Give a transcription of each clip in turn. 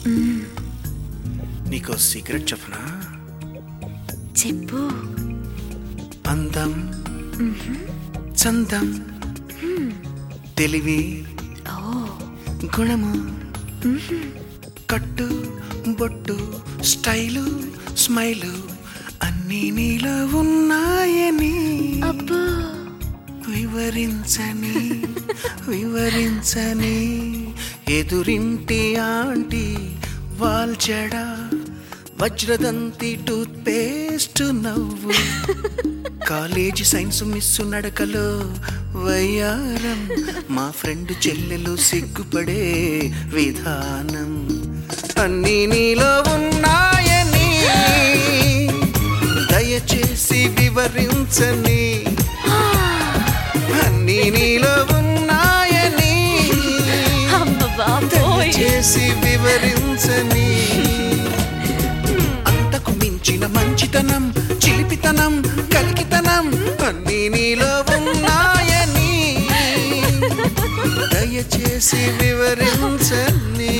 నీకో సీక్రెట్ చెప్పనా చెప్పు అందం చందం తెలివి ఓ గుణము కట్టు బొట్టు స్టైలు స్మైలు అన్నీ నీలో ఉన్నాయని అబ్బో వివరించని వివరించని ఎదురింటి ఆంటీ వాల్చడ వజ్రదంతి టూత్ పేస్ట్ నవ్వు కాలేజీ సైన్స్ మిస్సు నడకలో వయ్యారం మా ఫ్రెండ్ చెల్లెలు సిగ్గుపడే విధానం అన్నీ నీలో ఉన్నాయని దయచేసి వివరించని అన్నీ నీలో ఉన్నాయని అమ్మ బాబోయ్ చేసి వివరించని అంతకు మించిన మంచితనం చిలిపితనం కలికితనం అన్నీ నీలో ఉన్నాయని దయచేసి వివరించని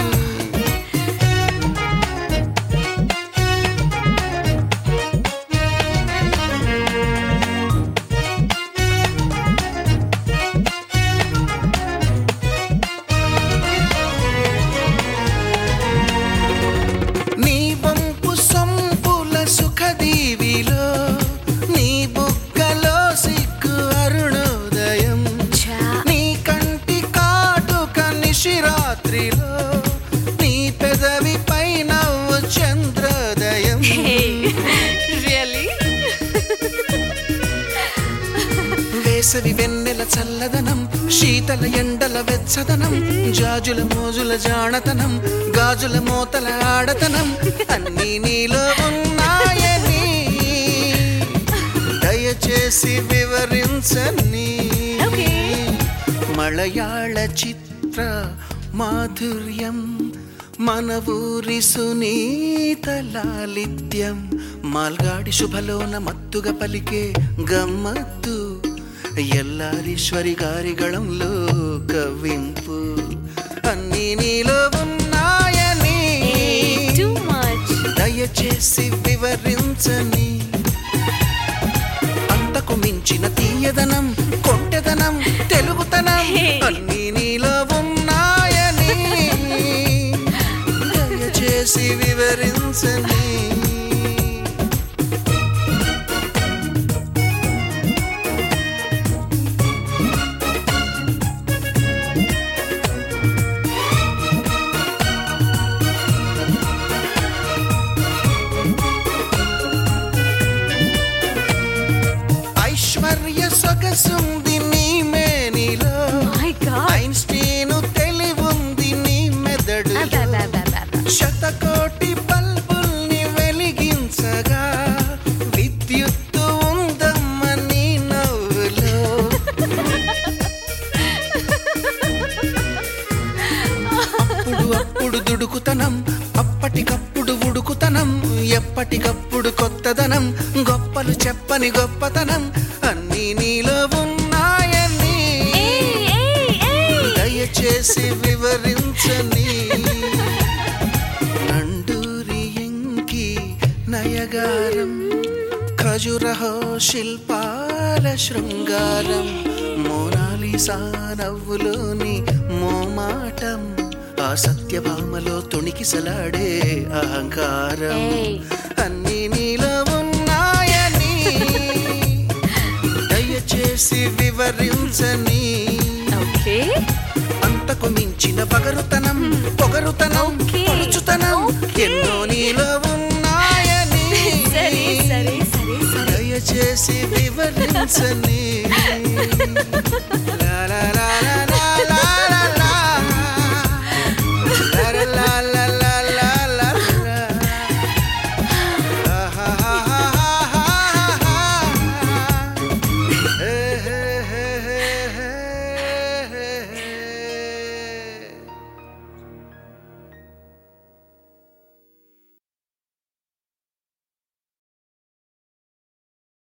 నీ వంపు సొంపుల సుఖదీవిలో నీ బుగ్గలో సిగ్గు అరుణోదయం ఛా. నీ కంటి కాటుక నిశిరాత్రిలో నీ పెదవి పైన చంద్రోదయం రియలీ వేసవి వెన్నెల చల్లదనం శీతల ఎండల వెచ్చదనం జాజుల మోజుల జాడతనం గాజుల మోతల ఆడతనం అన్నీ నీలో ఉన్నాయని దయచేసి వివరించని ఓకే మలయాళ చిత్ర మాధుర్యం మన ఊరి సునీత లాలిత్యం మాల్గాడి శుభలోన మత్తుగా పలికే గమ్మత్తు ఎల్లారీశ్వరి గారి గళంలో కవ్వింపు అన్నీ నీలో ఉన్నాయని టూ మచ్ దయచేసి వివరించని అంతకు మించిన తీయదనం కొంటెదనం తెలుగుతనం Hey. అన్నీ నీలో ఉన్నాయని దయచేసి వివరించని ఐశ్వర్య సొగసుంది నీ మేనిలో మై గాడ్ ఐన్స్టీను తెలివుంది నీ మెదడులో శతకోటి బల్బుల్ని వెలిగించగా విద్యుత్తు ఉందమ్మ నీ నవ్వులో అప్పుడు అప్పుడు దుడుకుతనం అప్పటికప్పుడు ఉడుకుతనం ఎప్పటికప్పుడు కొత్తదనం గొప్పలు చెప్పని గొప్పతనం అన్నీ నీలో ఉన్నాయని దయచేసి వివరించని నండూరి ఎంకి నయగారం ఖజురహో శిల్పాల శృంగారం మోనాలిసా నవ్వులోని మోమాటం ఆ సత్యభామలో తొణికిసలాడే అహంకారం ఏయ్. అన్నీ నీలో ఉన్నాయని దయచేసి వివరించని ఓకే అంతకు మించిన పగరుతనం పొగరుతనం Okay. పలుచుతనం Okay. ఎన్నో నీలో ఉన్నాయని సరే సరే సరే సరే దయచేసి వివరించని